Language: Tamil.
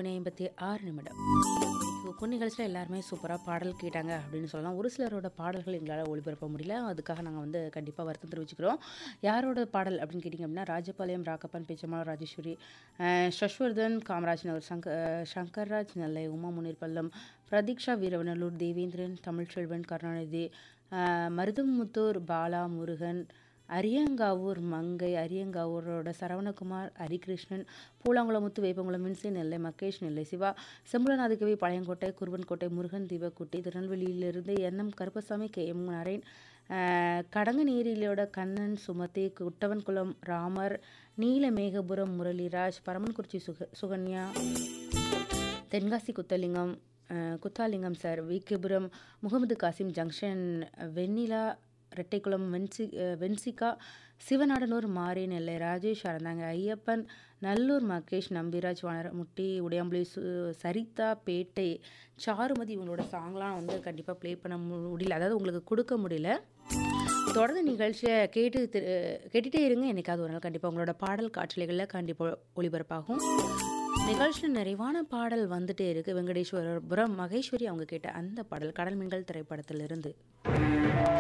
மணி ஐம்பத்தி ஆறு நிமிடம் இப்போ நிகழ்ச்சியில் எல்லாருமே சூப்பராக பாடல் கேட்டாங்க அப்படின்னு சொல்லலாம் ஒரு சிலரோட பாடல்கள் எங்களால் ஒளிபரப்ப முடியல அதுக்காக நாங்கள் வந்து கண்டிப்பாக வருத்தம் தெரிவிச்சுக்கிறோம் யாரோட பாடல் அப்படின்னு கேட்டிங்க அப்படின்னா ராஜபாளையம் ராக்கப்பன் பேச்சம்மாள் ராஜேஸ்வரி அஹ், சஷ்வர்தன் காமராஜ் நகர் சங்க அஹ், சங்கர்ராஜ் நெல்லை உமா முனீர் பல்லம் பிரதீக்ஷா வீரவனலூர் தேவேந்திரன் தமிழ்ச்செல்வன் கருணாநிதி அஹ், மருதமுத்தூர் பாலா முருகன் அரியங்காவூர் மங்கை அரியங்காவூரோட சரவணகுமார் ஹரிகிருஷ்ணன் பூலாங்குளமுத்து வேப்பங்குளம் மின்சி நெல்லை மகேஷ் நெல்லை சிவா செம்புலநாதிகவி பழையங்கோட்டை குருவன்கோட்டை முருகன் தீபக்குட்டி திருநெல்வேலியிலிருந்து NM Karuppasamy K M Naren அஹ், கடங்கநீரிலோட கண்ணன் சுமதி குட்டவன்குளம் ராமர் நீலமேகபுரம் முரளிராஜ் பரமன்குறிச்சி சுக சுகன்யா தென்காசி குத்தலிங்கம் அஹ், குத்தாலிங்கம் சார் விகேபுரம் முகமது காசிம் ஜங்ஷன் வெண்ணிலா ரெட்டைக்குளம் வென்சி அஹ், வென்சிகா சிவநாடனூர் மாரி நெல்லை ராஜேஷ் அறந்தாங்க ஐயப்பன் நல்லூர் மகேஷ் நம்பிராஜ் வனரமுட்டி உடையாம்புலி சு சரிதா பேட்டை சாருமதி இவங்களோட சாங்லாம் வந்து கண்டிப்பாக ப்ளே பண்ண முடியல அதாவது உங்களுக்கு கொடுக்க முடியல தொடர்ந்து நிகழ்ச்சியை கேட்டு திரு- கேட்டுட்டே இருங்க என்னைக்காவது ஒரு நாள் கண்டிப்பாக உங்களோட பாடல் காட்சிகளில் கண்டிப்பாக ஒளிபரப்பாகும் நிகழ்ச்சியில் நிறைவான பாடல் வந்துட்டே இருக்கு வெங்கடேஸ்வரபுரம் மகேஸ்வரி அவங்க கேட்ட அந்த பாடல் கடல் மீன்கள் திரைப்படத்திலிருந்து